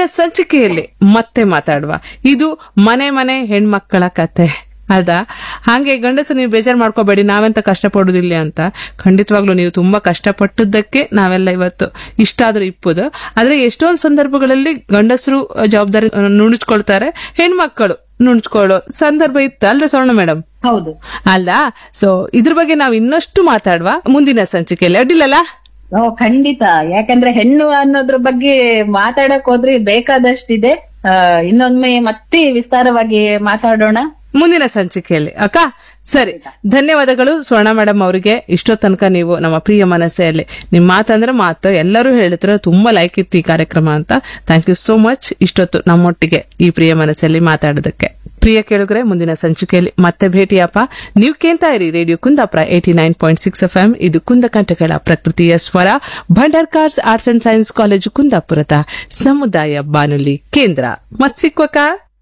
ಸಂಚಿಕೆಯಲ್ಲಿ ಮತ್ತೆ ಮಾತಾಡುವ ಇದು ಮನೆ ಮನೆ ಹೆಣ್ಮಕ್ಕಳ ಕತೆ ಅಲ್ದಾ ಹಾಗೆ ಗಂಡಸು ನೀವು ಬೇಜಾರ್ ಮಾಡ್ಕೋಬೇಡಿ ನಾವೆಂತ ಕಷ್ಟಪಡುದಿಲ್ಲ ಅಂತ ಖಂಡಿತವಾಗ್ಲೂ ನೀವು ತುಂಬಾ ಕಷ್ಟಪಟ್ಟದ್ದಕ್ಕೆ ನಾವೆಲ್ಲ ಇವತ್ತು ಇಷ್ಟ ಆದ್ರೂ ಇಪ್ಪುದು ಆದ್ರೆ ಎಷ್ಟೊಂದು ಸಂದರ್ಭಗಳಲ್ಲಿ ಗಂಡಸರು ಜವಾಬ್ದಾರಿ ನುಣುಚ್ಕೊಳ್ತಾರೆ ಹೆಣ್ಮಕ್ಕಳು ನುಣುಚ್ಕೊಳ್ಳೋ ಸಂದರ್ಭ ಇತ್ತು ಅಲ್ದ ಸ್ವರ್ಣ ಮೇಡಮ್ ಹೌದು ಅಲ್ಲ ಸೊ ಇದ್ರ ಬಗ್ಗೆ ನಾವು ಇನ್ನಷ್ಟು ಮಾತಾಡುವ ಮುಂದಿನ ಸಂಚಿಕೆಯಲ್ಲಿ ಅಡ್ಡಿಲ್ಲಲ್ಲ ಓ ಖಂಡಿತ ಯಾಕಂದ್ರೆ ಹೆಣ್ಣು ಅನ್ನೋದ್ರ ಬಗ್ಗೆ ಮಾತಾಡಕ್ ಹೋದ್ರೆ ಬೇಕಾದಷ್ಟಿದೆ ಆ, ಇನ್ನೊಮ್ಮೆ ಮತ್ತೆ ವಿಸ್ತಾರವಾಗಿ ಮಾತಾಡೋಣ ಮುಂದಿನ ಸಂಚಿಕೆಯಲ್ಲಿ ಅಕ್ಕ ಸರಿ ಧನ್ಯವಾದಗಳು ಸ್ವರ್ಣ ಮೇಡಮ್ ಅವರಿಗೆ ಇಷ್ಟೋ ತನಕ ನೀವು ನಮ್ಮ ಪ್ರಿಯ ಮನಸ್ಸೆಯಲ್ಲಿ ನಿಮ್ ಮಾತಂದ್ರೆ ಮಾತು ಎಲ್ಲರೂ ಹೇಳ್ತಾರೆ ತುಂಬಾ ಲೈಕ್ ಇತ್ತು ಈ ಕಾರ್ಯಕ್ರಮ ಅಂತ ಥ್ಯಾಂಕ್ ಯು ಸೋ ಮಚ್ ಇಷ್ಟೊತ್ತು ನಮ್ಮೊಟ್ಟಿಗೆ ಈ ಪ್ರಿಯ ಮನಸ್ಸಲ್ಲಿ ಮಾತಾಡೋದಕ್ಕೆ ಪ್ರಿಯ ಕೇಳುಗರೆ ಮುಂದಿನ ಸಂಚಿಕೆಯಲ್ಲಿ ಮತ್ತೆ ಭೇಟಿಯಪ್ಪ ನೀವು ಕೇಳ್ತಾ ಇರಿ radio Kundapura eighty nine point six F M ಇದು ಕುಂದಕಂಠಗಳ ಪ್ರಕೃತಿಯ ಸ್ವರ Bhandarkars arts and science college ಕುಂದಾಪುರದ ಸಮುದಾಯ ಬಾನುಲಿ ಕೇಂದ್ರ ಮತ್ ಸಿಕ್ವಕ್ಕ